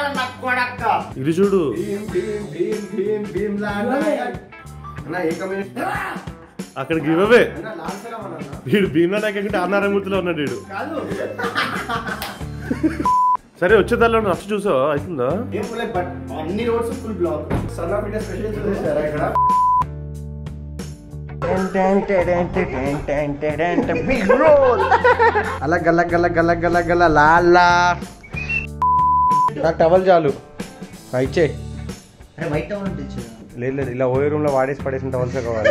ఇది చూడు భీమ్ భీమ్ భీమ్ భీమ్ భీమ్ లా నాయక్. అన్న ఏ కమ్యూనిస్ట్ అక్కడ గివ్ అవే అన్న లాల్ సలాం అన్న వీడు భీమా నాయకంటే ఆనారాయణమూర్తిలో ఉన్నాడు వీడు కాదు సరే వచ్చేదాల్లో రచ్చ చూసావా అవుతుందా ఏం లైక్ బట్ అన్ని roads full black son of India special చూసారా ఇక్కడ అలా గల్ల గల్ల గల్ల గల్ల గల్ల లాలా నాకు టవల్ చాలు ఇచ్చే అరే వైట్ టౌన్ తెచ్చు లేదు లేదు ఇలా ఓయే రూమ్ లో వాడేసి పడేసిన టవల్సే కావాలి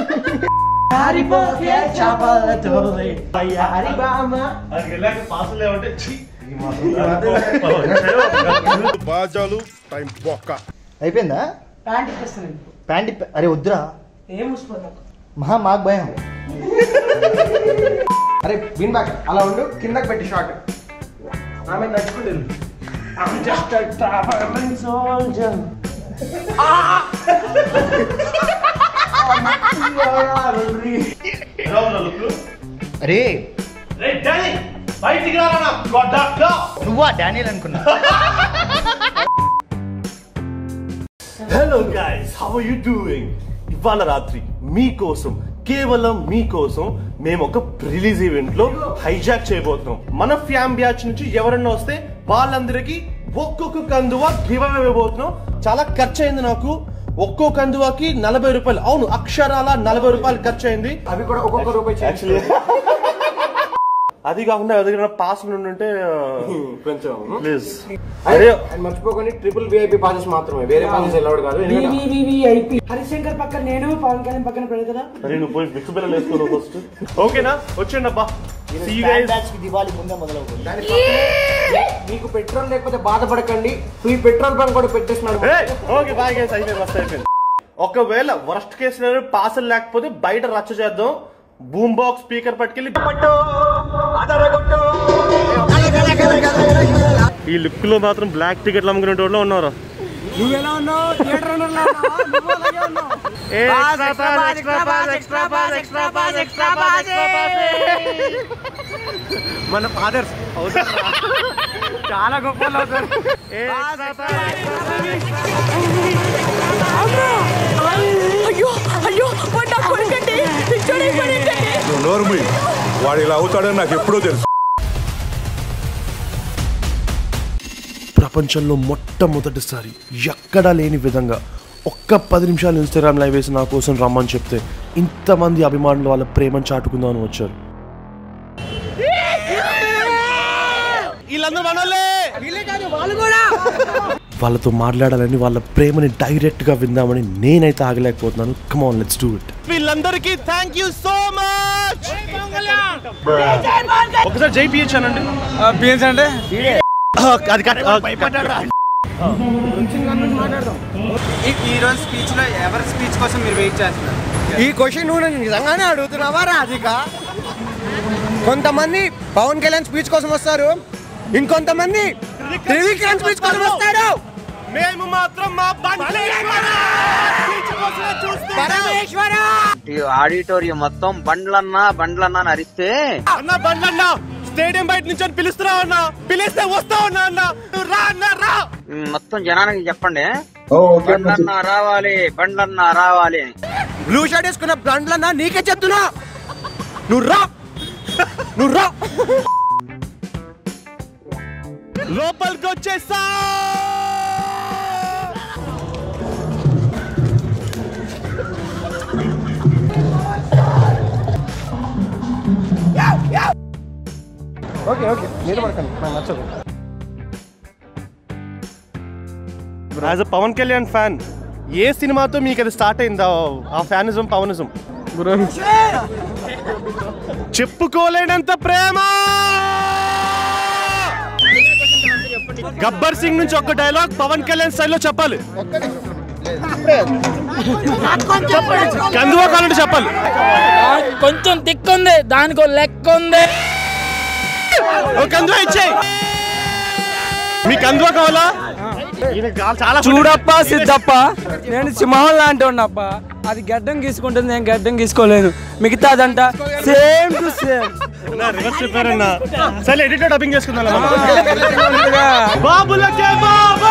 బాజాలు టైం బొక్క అయిపోయిందా ప్యాంట్ ఇప్పిస్తాను ప్యాంట్ ఇప్ప- అరే వద్దురా ఏం మూసిపోతా మహా మాకు భయం అరే విన్ బ్యాక్ అలా ఉండు కిందకి పెట్టి షార్ట్ ఆమె నడుచుకుంటుంది అరే నువ్వా డానియల్ అనుకున్నా hello guys how are you doing ఇవాళ రాత్రి మీకోసం కేవలం మీకోసం మేము ఒక రిలీజ్ ఈవెంట్ లో హైజాక్ చేయబోతున్నాం మన ఫ్యామ్ బ్యాచ్ నుంచి ఎవరన్నా వస్తే వాళ్ళందరికీ ఒక్కొక్క కందువా గివ్ అవే ఇవ్వబోతున్నాం చాలా ఖర్చు అయింది నాకు ఒక్కో కందువాకి నలభై రూపాయలు అవును అక్షరాల నలభై రూపాయలు ఖర్చు అయింది అవి కూడా ఒక్కొక్క రూపాయి చేయాలి యాక్చువల్లీ అది కాకుండా ఎవరి పాస్ ఉంటే కొంచెం ప్లీజ్ అరే అండ్ మర్చిపోకండి ట్రిపుల్ విఐపి పాసెస్ మాత్రమే వేరే పాసెస్ ఎలౌడ్ కాదు ఎందుకంటే వివివిఐపి హరిశంకర్ పక్కన నేను పవన్ కళ్యాణ్ పక్కన పెడదు కదా అరే నువ్వు పోయి బిక్కు బిల్లలు వేసుకోను ఫస్ట్ ఓకేనా వచ్చేయండి అబ్బా See you guys. బ్యాచ్ కి దివాళీ ముందే మొదలవుతుంది దాని పక్కనే మీకు పెట్రోల్ లేకపోతే బాధపడకండి ఫ్రీ పెట్రోల్ బంక్ కూడా పెట్టేస్తున్నాడు Hey, ఓకే బాయ్ గైస్ అయిపోయింది మస్తు అయిపోయింది ఒకవేళ వర్స్ట్ కేసు పాసలు లేకపోతే బయట రచ్చ చేద్దాం బూమ్ బాక్స్ స్పీకర్ పట్టుకెళ్ళి ఈ లుక్ లో మాత్రం బ్లాక్ టికెట్లు అమ్ముకునే వాళ్ళు ఉన్నారు నువ్వెలా ఉన్నావు థియేటర్ నువ్వు అలాగే ఉన్నావు మన ఫాదర్స్ చాలా గొప్ప అవుతారు అయ్యో అయ్యో వాడు నా కొడుకండి పిచ్చోడైపోయాడండి. నువ్వు నోరు మూయి. వాడు ఇలా అవుతాడని నాకు ఎప్పుడో తెలుసు ప్రపంచంలో మొట్టమొదటిసారి ఎక్కడా లేని విధంగా ఒక్క పది నిమిషాలు ఇన్స్టాగ్రామ్ లైవ్ వేసి నా కోసం రమ్మని చెప్తే ఇంతమంది అభిమానులు వాళ్ళ ప్రేమను చాటుకుందామని వచ్చారు వీళ్ళందరూ మనోళ్ళే వాళ్ళతో మాట్లాడాలని వాళ్ళ ప్రేమని డైరెక్ట్ గా విందామని నేనైతే ఆగలేకపోతున్నాను come on let's do it వీళ్ళందరికీ థ్యాంక్ యూ సో మచ్ ఒకసారి జై పిహెచ్ అనండి బిఎన్స్ అంటే అది కట్ ఈ- ఈ రోజు స్పీచ్ లో ఎవరి స్పీచ్ కోసం మీరు వెయిట్ చేస్తున్నారు ఈ క్వశ్చన్ నువ్వు నన్ను నిజంగానే అడుగుతున్నావా రాధిక కొంతమంది పవన్ కళ్యాణ్ స్పీచ్ కోసం వస్తారు ఇంకొంతమంది త్రివిక్రమ్ స్పీచ్ కోసం వస్తారు మేము మాత్రం మా పరమేశ్వర ఈ ఆడిటోరియం మొత్తం బండ్లన్నా బండ్లన్నా అని అరిస్తే అన్న బండ్లన్న స్టేడియం బయట నుంచి అని పిలుస్తున్నావు అన్న పిలిస్తే వస్తావు అన్న అన్న నువ్వు రా అన్న రా ఉమ్, మొత్తం జనానికి చెప్పండి బండ్లన్నా రావాలి బండ్లన్నా రావాలి అని బ్లూ షర్ట్ వేసుకున్న బ్రాండ్లన్నా నీకే చెప్తున్నా నువ్వు రా నువ్వు రా లోపలికి వచ్చేసా ఓకే ఓకే మీరు పడకండి నాకు నచ్చదు as a Pawan Kalyan fan ఏ సినిమాతో మీకు అది స్టార్ట్ అయిందా ఆ ఫ్యానిజం పవనిజం చెప్పుకోలేనంత ప్రేమ గబ్బర్ సింగ్ నుంచి ఒక డైలాగ్ పవన్ కళ్యాణ్ స్టైల్లో చెప్పాలి కందువా కాలంటే చెప్పాలి కొంచెం తిక్కుంది దానికి లెక్క ఉంది ఒక కందువా ఇచ్చేయి మీ కందువా కావాలా ఈయన గా- చాలా చూడప్ప సిద్ధప్ప నేను సింహం లాంటి ఉన్నప్ప అది గడ్డం గీసుకుంటుంది నేను గడ్డం గీసుకోలేను మిగతాదంట సేమ్ టు సేమ్ రివర్స్ చెప్పారన్నా సరే ఎడిటర్ డబ్బింగ్ చేసుకుందాం బాబులకే బాబు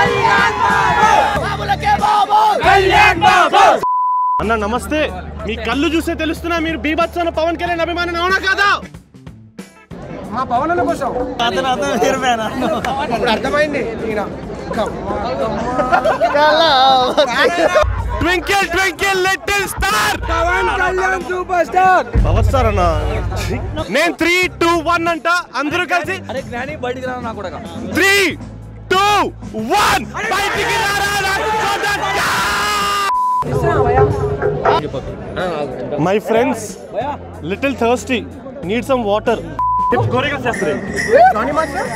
అన్న నమస్తే మీ కళ్ళు చూస్తే తెలుస్తున్నా మీరు బీభత్సన పవన్ కళ్యాణ్ అభిమానం అవునా కాదా మా పవన్ అన్న కోసం ఇప్పుడు అర్థమైంది ఈయన twinkle twinkle little star Pawan Kalyan super star power star అన్న నేను త్రీ టూ వన్ అంట అందరూ కలిసి అరే జ్ఞాని బయటికి రా నా కూడా త్రీ టూ వన్ బయటికి రారా Raju my friends little thirsty need some water కోరిక చేస్తారు జానీ మాస్టర్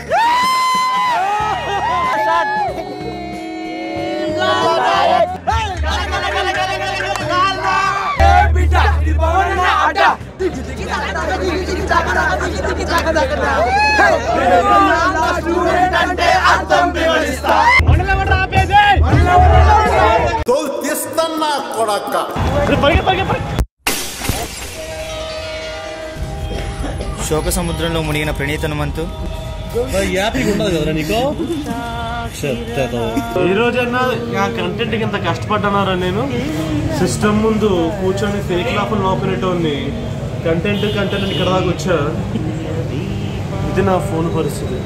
తీస్తున్నా కొడక్క పరిగె పరిగె పరిగె శోక సముద్రంలో మునిగిన ప్రణీతను మంతు ఈ రోజన్నా నా కంటెంట్ ఇంత కష్టపడ్డానారా నేను సిస్టమ్ ముందు కూర్చొని ఫేక్ లాఫ్లు నోపినట్టు కంటెంట్ కంటెంట్ ఇక్కడ దాకా వచ్చా ఇది నా ఫోన్ పరిస్థితి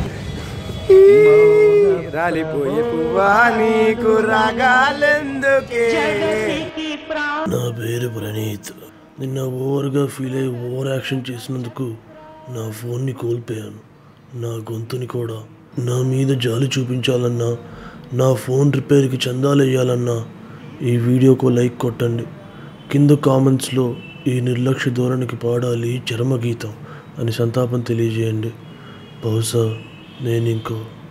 రాలిపోయే పువ్వా నీకు రాగాలెందుకే నా పేరు ప్రణీత్ నిన్న ఓవర్గా ఫీల్ అయ్యి ఓవర్ యాక్షన్ చేసినందుకు నా ఫోన్ని కోల్పోయాను నా గొంతుని కూడా నా మీద జాలి చూపించాలన్నా నా ఫోన్ రిపేర్కి చందాలు వేయాలన్నా ఈ వీడియోకు లైక్ కొట్టండి కింద కామెంట్స్లో ఈ నిర్లక్ష్య ధోరణికి పాడాలి చరమగీతం అని సంతాపం తెలియజేయండి బహుశా నేను ఇంకో